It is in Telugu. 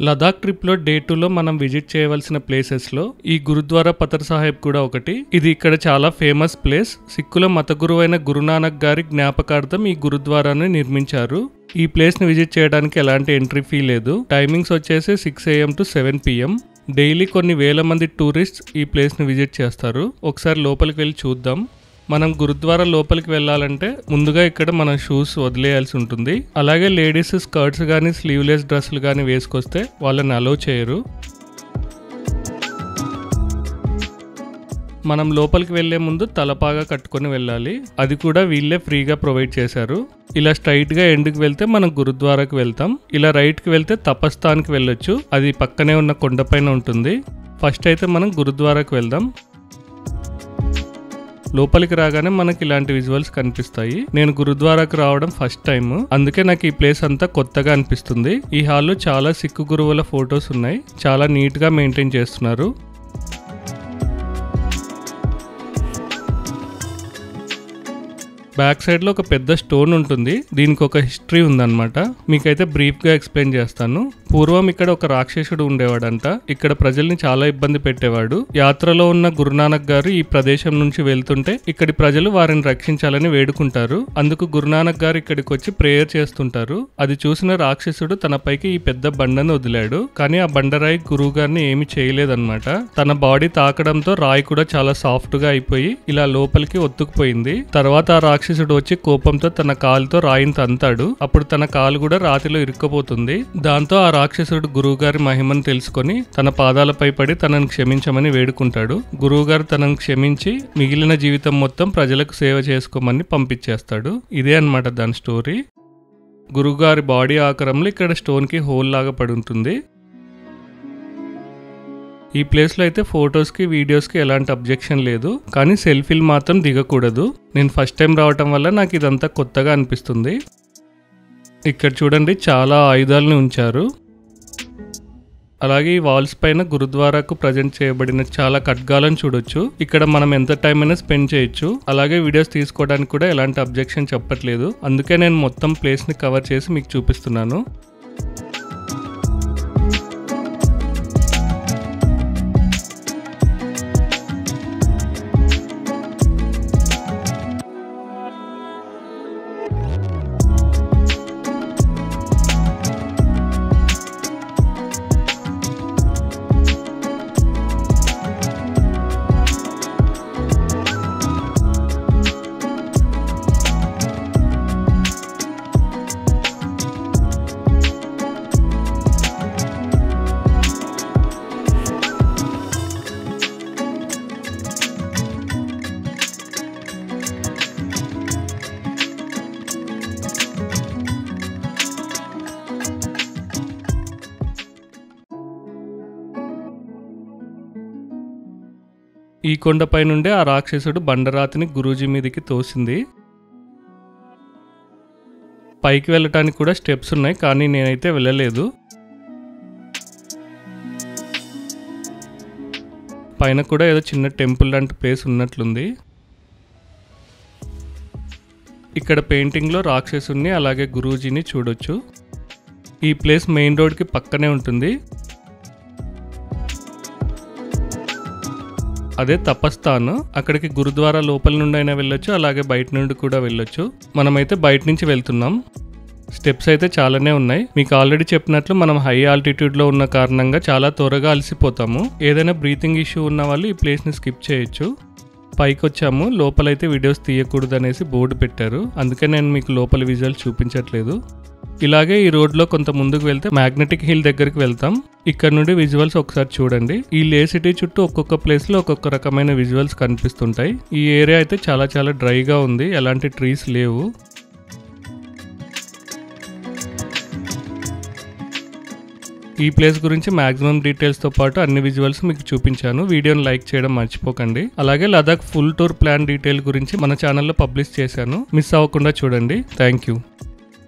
లదాఖ్ ట్రిప్లో డే టూలో మనం విజిట్ చేయవలసిన ప్లేసెస్లో ఈ గురుద్వారా పతర్ సాహెబ్ కూడా ఒకటి ఇది ఇక్కడ చాలా ఫేమస్ ప్లేస్ సిక్కుల మత గురువైన గురునానక్ గారి జ్ఞాపకార్థం ఈ గురుద్వారాను నిర్మించారు ఈ ప్లేస్ని విజిట్ చేయడానికి ఎలాంటి ఎంట్రీ ఫీ లేదు టైమింగ్స్ వచ్చేసి six AM to seven PM daily కొన్ని వేల మంది టూరిస్ట్స్ ఈ ప్లేస్ని విజిట్ చేస్తారు ఒకసారి లోపలికి వెళ్ళి చూద్దాం మనం గురుద్వారా లోపలికి వెళ్ళాలంటే ముందుగా ఇక్కడ మన షూస్ వదిలేయాల్సి ఉంటుంది అలాగే లేడీస్ స్కర్ట్స్ కానీ స్లీవ్లెస్ డ్రెస్సులు కానీ వేసుకొస్తే వాళ్ళని అలో చేయరు మనం లోపలికి వెళ్లే ముందు తలపాగా కట్టుకొని వెళ్ళాలి అది కూడా వీళ్ళే ఫ్రీగా ప్రొవైడ్ చేశారు ఇలా స్ట్రైట్ గా ఎండ్కి వెళ్తే మనం గురుద్వారాకి వెళ్తాం ఇలా రైట్ కి వెళ్తే తపస్థాన్కి వెళ్ళొచ్చు అది పక్కనే ఉన్న కొండపైన ఉంటుంది ఫస్ట్ అయితే మనం గురుద్వారాకి వెళ్దాం లోపలికి రాగానే మనకి ఇలాంటి విజువల్స్ కనిపిస్తాయి నేను గురుద్వారాకు రావడం ఫస్ట్ టైం అందుకే నాకు ఈ ప్లేస్ అంతా కొత్తగా అనిపిస్తుంది ఈ హాల్లో చాలా సిక్కు గురువుల ఫొటోస్ ఉన్నాయి చాలా నీట్ గా మెయింటైన్ చేస్తున్నారు బ్యాక్ సైడ్ లో ఒక పెద్ద స్టోన్ ఉంటుంది దీనికి ఒక హిస్టరీ ఉందన్నమాట మీకైతే బ్రీఫ్ గా ఎక్స్ప్లెయిన్ చేస్తాను పూర్వం ఇక్కడ ఒక రాక్షసుడు ఉండేవాడంట ఇక్కడ ప్రజల్ని చాలా ఇబ్బంది పెట్టేవాడు యాత్రలో ఉన్న గురునానక్ గారు ఈ ప్రదేశం నుంచి వెళ్తుంటే ఇక్కడి ప్రజలు వారిని రక్షించాలని వేడుకుంటారు అందుకు గురునానక్ గారు ఇక్కడికి వచ్చి ప్రేయర్ చేస్తుంటారు అది చూసిన రాక్షసుడు తనపైకి ఈ పెద్ద బండను వదిలాడు కానీ ఆ బండరాయి గురువు గారిని ఏమి చేయలేదన్నమాట తన బాడీ తాకడంతో రాయి కూడా చాలా సాఫ్ట్ గా అయిపోయి ఇలా లోపలికి ఒత్తుకుపోయింది తర్వాత ఆ రాక్షసుడు వచ్చి కోపంతో తన కాలుతో రాయిని తంతాడు అప్పుడు తన కాలు కూడా రాతిలో ఇరుక్కుపోతుంది దాంతో ఆ రాక్షసుడు గురువుగారి మహిమను తెలుసుకొని తన పాదాలపై పడి తనను క్షమించమని వేడుకుంటాడు గురువుగారు తనను క్షమించి మిగిలిన జీవితం మొత్తం ప్రజలకు సేవ చేసుకోమని పంపించేస్తాడు ఇదే అన్నమాట దాని స్టోరీ గురువుగారి బాడీ ఆకారంలో ఇక్కడ స్టోన్ కి హోల్ లాగా పడి ఉంటుంది ఈ ప్లేస్లో అయితే ఫొటోస్కి వీడియోస్కి ఎలాంటి అబ్జెక్షన్ లేదు కానీ సెల్ఫీలు మాత్రం దిగకూడదు నేను ఫస్ట్ టైం రావటం వల్ల నాకు ఇదంతా కొత్తగా అనిపిస్తుంది ఇక్కడ చూడండి చాలా ఆయుధాలను ఉంచారు అలాగే ఈ వాల్స్ పైన గురుద్వారాకు ప్రజెంట్ చేయబడిన చాలా ఖడ్గాలను చూడొచ్చు ఇక్కడ మనం ఎంత టైం అయినా స్పెండ్ చేయొచ్చు అలాగే వీడియోస్ తీసుకోవడానికి కూడా ఎలాంటి అబ్జెక్షన్ చెప్పట్లేదు అందుకే నేను మొత్తం ప్లేస్ని కవర్ చేసి మీకు చూపిస్తున్నాను ఈ కొండపై నుండే ఆ రాక్షసుడు బండరాతిని గురూజీ మీదకి తోసింది పైకి వెళ్ళటానికి కూడా స్టెప్స్ ఉన్నాయి కానీ నేనైతే వెళ్ళలేదు పైన కూడా ఏదో చిన్న టెంపుల్ లాంటి ప్లేస్ ఉన్నట్లుంది ఇక్కడ పెయింటింగ్లో రాక్షసుని అలాగే గురూజీని చూడొచ్చు ఈ ప్లేస్ మెయిన్ రోడ్కి పక్కనే ఉంటుంది అదే తపస్థాన్ అక్కడికి గురుద్వారా లోపల నుండి అయినా వెళ్ళొచ్చు అలాగే బయట నుండి కూడా వెళ్ళొచ్చు మనమైతే బయట నుంచి వెళ్తున్నాం స్టెప్స్ అయితే చాలానే ఉన్నాయి మీకు ఆల్రెడీ చెప్పినట్లు మనం హై ఆల్టిట్యూడ్లో ఉన్న కారణంగా చాలా త్వరగా అలసిపోతాము ఏదైనా బ్రీతింగ్ ఇష్యూ ఉన్న వాళ్ళు ఈ ప్లేస్ని స్కిప్ చేయొచ్చు పైకి వచ్చాము లోపలైతే వీడియోస్ తీయకూడదు అనేసి బోర్డు పెట్టారు అందుకే నేను మీకు లోపల విజువల్ చూపించట్లేదు ఇలాగే ఈ రోడ్లో కొంత ముందుకు వెళ్తే మ్యాగ్నెటిక్ హిల్ దగ్గరికి వెళ్తాం ఇక్కడ నుండి విజువల్స్ ఒకసారి చూడండి ఈ లే సిటీ చుట్టూ ఒక్కొక్క ప్లేస్ లో ఒక్కొక్క రకమైన విజువల్స్ కనిపిస్తుంటాయి ఈ ఏరియా అయితే చాలా చాలా డ్రైగా ఉంది ఎలాంటి ట్రీస్ లేవు ఈ ప్లేస్ గురించి మాక్సిమం డీటెయిల్స్తో పాటు అన్ని విజువల్స్ మీకు చూపించాను వీడియోని లైక్ చేయడం మర్చిపోకండి అలాగే Ladakh full tour plan detail గురించి మన ఛానల్లో పబ్లిష్ చేశాను మిస్ అవ్వకుండా చూడండి థ్యాంక్ యూ